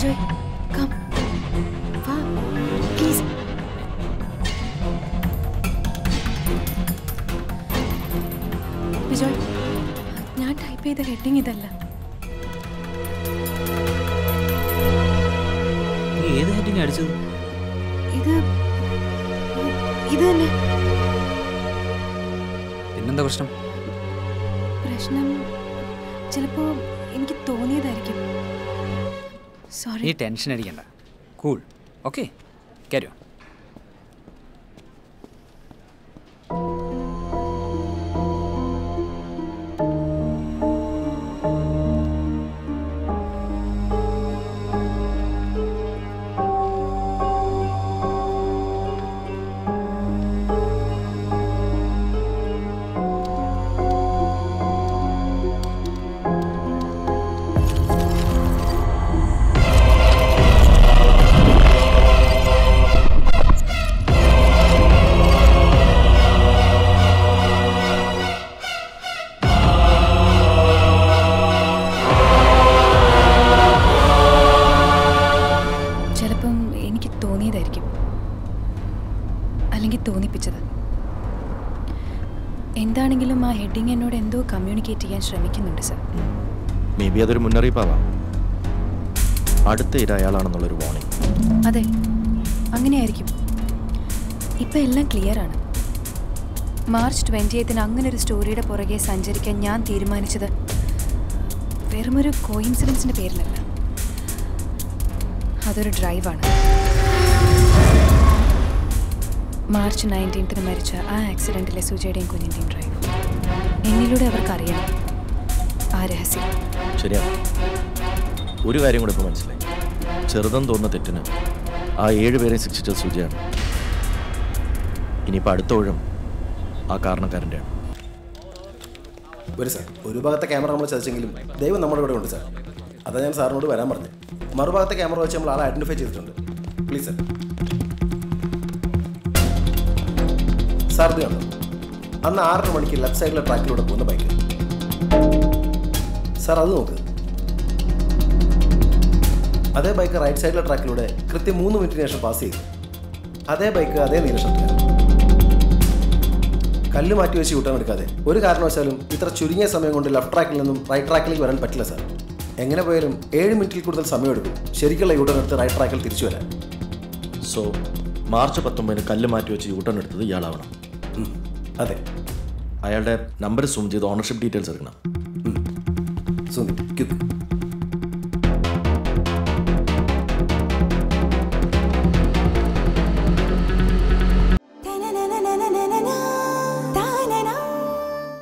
Bijoy come വാ please Bijoy ഞാൻ type ചെയ്ത ഹെഡിങ് ഇതല്ല നീ ഏത് ഹെഡിങ് അടിച്ചത് ഇത് ഇത് തന്നെ പിന്നെന്താ പ്രശ്നം പ്രശ്നം ചിലപ്പോ എനിക്ക് തോന്നിയതായിരിക്കും സോറി നീ ടെൻഷൻ അടിക്കണ്ട കൂൾ ഓക്കെ കയറോ ചിലപ്പം എനിക്ക് തോന്നിയതായിരിക്കും അല്ലെങ്കിൽ തോന്നിപ്പിച്ചത് എന്താണെങ്കിലും ആ ഹെഡിങ് എന്നോട് എന്തോ കമ്മ്യൂണിക്കേറ്റ് ചെയ്യാൻ ശ്രമിക്കുന്നുണ്ട് സർ മേ ബി അതൊരു മുന്നറിയിപ്പാവാം അടുത്ത ഇര അയാളാണെന്നുള്ളൊരു വാർണിംഗ് അതെ അങ്ങനെയായിരിക്കും ഇപ്പം എല്ലാം ക്ലിയർ ആണ് മാർച്ച് ട്വൻറ്റി എയ്ത്തിന് അങ്ങനെ ഒരു സ്റ്റോറിയുടെ പുറകെ സഞ്ചരിക്കാൻ ഞാൻ തീരുമാനിച്ചത് വെറുമൊരു കോയിൻസിഡൻസിൻ്റെ പേരിലല്ല അതൊരു ഡ്രൈവാണ് മാർച്ച് നയൻറ്റീൻത്തിന് മരിച്ച ആ ആക്സിഡൻറ്റിലെ സുജയുടെയും കുഞ്ഞിൻ്റെയും ഡ്രൈവ് എന്നിലൂടെ അവർക്ക് അറിയണം ആ രഹസ്യം ശരിയാ ഒരു കാര്യം കൂടെ ഇപ്പോൾ മനസ്സിലായി ചെറുതെന്ന് തോന്നുന്ന തെറ്റിന് ആ ഏഴുപേരെ ശിക്ഷിച്ചത് സുജയാണ് ഇനിയിപ്പോൾ അടുത്ത ഊഴം ആ കാരണക്കാരൻ്റെയാണ് ഒരു സാർ ഒരു ഭാഗത്തെ ക്യാമറ നമ്മൾ ചതിച്ചെങ്കിലും ദൈവം നമ്മുടെ ഇവിടെ ഉണ്ട് സാർ അതാ ഞാൻ സാറിനോട് വരാൻ പറഞ്ഞു മറുഭാഗത്തെ ക്യാമറ വെച്ച് നമ്മൾ ആളെ ഐഡന്റിഫൈ ചെയ്തിട്ടുണ്ട് പ്ലീസ് സാർ സാർ ഇത് കണ്ടോ അന്ന് ആറര മണിക്ക് ലെഫ്റ്റ് സൈഡിലെ ട്രാക്കിലൂടെ പോകുന്ന ബൈക്ക് സാർ അത് നോക്ക് അതേ ബൈക്ക് റൈറ്റ് സൈഡിലെ ട്രാക്കിലൂടെ കൃത്യം മൂന്ന് മിനിറ്റിന് ശേഷം പാസ് ചെയ്തു അതേ ബൈക്ക് അതേ നീല ഷർട്ടുകാരൻ കല്ല് മാറ്റി വെച്ച് കൂട്ടാൻ എടുക്കാതെ ഒരു കാരണവശാലും ഇത്ര ചുരുങ്ങിയ സമയം കൊണ്ട് ലെഫ്റ്റ് ട്രാക്കിൽ നിന്നും റൈറ്റ് ട്രാക്കിലേക്ക് വരാൻ പറ്റില്ല സാർ എങ്ങനെ പോയാലും ഏഴ് മിനിറ്റിൽ കൂടുതൽ സമയമെടുക്കും ശരിക്കുള്ള യൂട്ടേൺ എടുത്ത് റൈറ്റ് ട്രാക്കിൽ തിരിച്ചു വരാൻ സോ മാർച്ച് പത്തൊമ്പതിന് കല്ല് മാറ്റി വെച്ച് യൂട്ടേൺ എടുത്തത് ഇയാളാവണം ഉം, അതെ അയാളുടെ നമ്പർ സൂം ചെയ്ത് ഓണർഷിപ്പ് ഡീറ്റെയിൽസ് എടുക്കണം സുന്ദർ ക്യുക്ക്